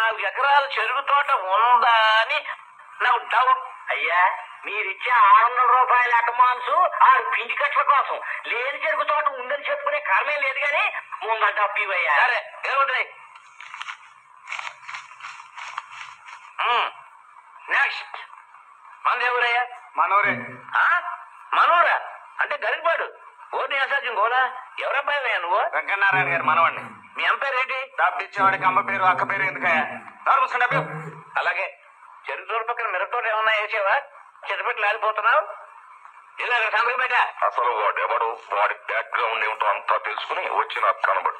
నాలుగు ఎకరాల చెరుకు తోట ఉందా అని నాకు డౌట్ అయ్యా మీరిచ్చే ఆరు వందల రూపాయల అడ్వాన్స్ ఆరు పిండి కట్ల కోసం లేని చెరుకు తోట ఉందని చెప్పుకునే కర్మే లేదు కానీ ముందంట డబ్బు ఇవ్వయ్యా సరే ఏముంటాయి నెక్స్ట్ మన ఎవరయ్యా మనోరే ఆ? మనోరా అంటే గరికపాడు ఓటు వేసాల్సిన గోలా ఎవరబ్బాయి నువ్వు వెంకటనారాయణ గారు మనవాడిని మీ అమ్మ పేరేంటి డబ్బు ఇచ్చేవాడికి అమ్మ పేరు అక్క పేరు ఎందుకయ్యా నోరు డబ్బు అలాగే చెరుకు తోట పక్కన మిరపతోట ఏమన్నా వేసావా చెట్టుపెట్టి లాగిపోతున్నావు ఇలా అక్కడ సంతకం పెట్టా అసలు వాడెవడు వాడి బ్యాక్గ్రౌండ్ ఏమిటో అంతా తెలుసుకుని వచ్చి నాకు కనబడు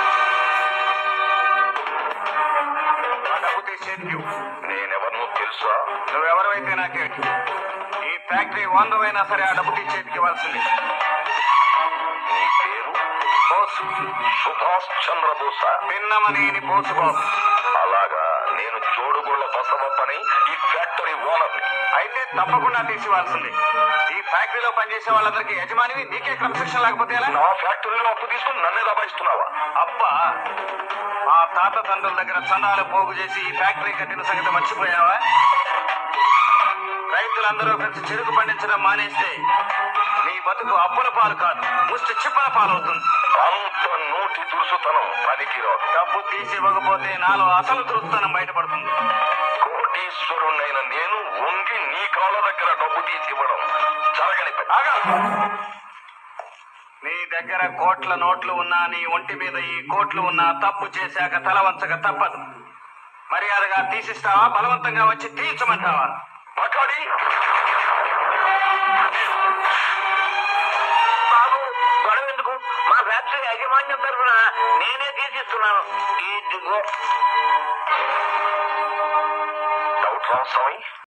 ఆ డబ్బు తీసి చేతికి ఇవ్వు. నేనెవరినో తెలుసా నువ్వెవరైతే నాకేంటి ఈ ఫ్యాక్టరీ ఓనర్ అయినా సరే ఆ డబ్బు తీసి చేతికి ఇవ్వాల్సింది నీ పేరు బోసు సుభాష్ చంద్రబోస పిన్నమనేని బోసు బాబు అలాగా నేను జోడుగోళ్ల బసవప్పని ఈ ఫ్యాక్టరీ ఓనర్ని అయితే తప్పకుండా తీసి ఇవ్వాల్సింది ఈ ఫ్యాక్టరీలో పనిచేసే వాళ్ళందరికీ యజమానివి నీకే క్రమశిక్షణ లేకపోతే ఎలా నా ఫ్యాక్టరీలో అప్పు తీసుకుని నన్నే దబాయిస్తున్నావా అబ్బా మా తాత తండ్రుల దగ్గర చందాలు పోగు చేసి ఈ ఫ్యాక్టరీ కట్టిన సంగతి మర్చిపోయావా రైతులందరూ కలిసి చెరుకు పండించడం మానేస్తే నీ బతుకు అప్పుల పాలు కాదు ముష్టి చిప్పల పాలు అవుతుంది అంత నోటి దురుసుతనం పనికిరాదు డబ్బు తీసి ఇవ్వకపోతే నాలో అసలు దురుస్తనం బయటపడుతుంది కోటీశ్వరుణ్ణైన నేను వంగి నీ కాళ్ళ దగ్గర డబ్బు తీసి ఇవ్వడం జరగని పని. ఆగా నీ దగ్గర కోట్ల నోట్లు ఉన్నా నీ ఒంటి మీద ఈ కోట్లు ఉన్నా తప్పు చేశాక తల వంచక తప్పదు మర్యాదగా తీసిస్తావా బలవంతంగా వచ్చి తీర్చమంటావా పకాడి బాబు గొడవ ఎందుకు మా ఫ్యాక్టరీ యాజమాన్యం తరఫున నేనే తీసిస్తున్నాను ఇదిగో డౌట్ రావు స్వామి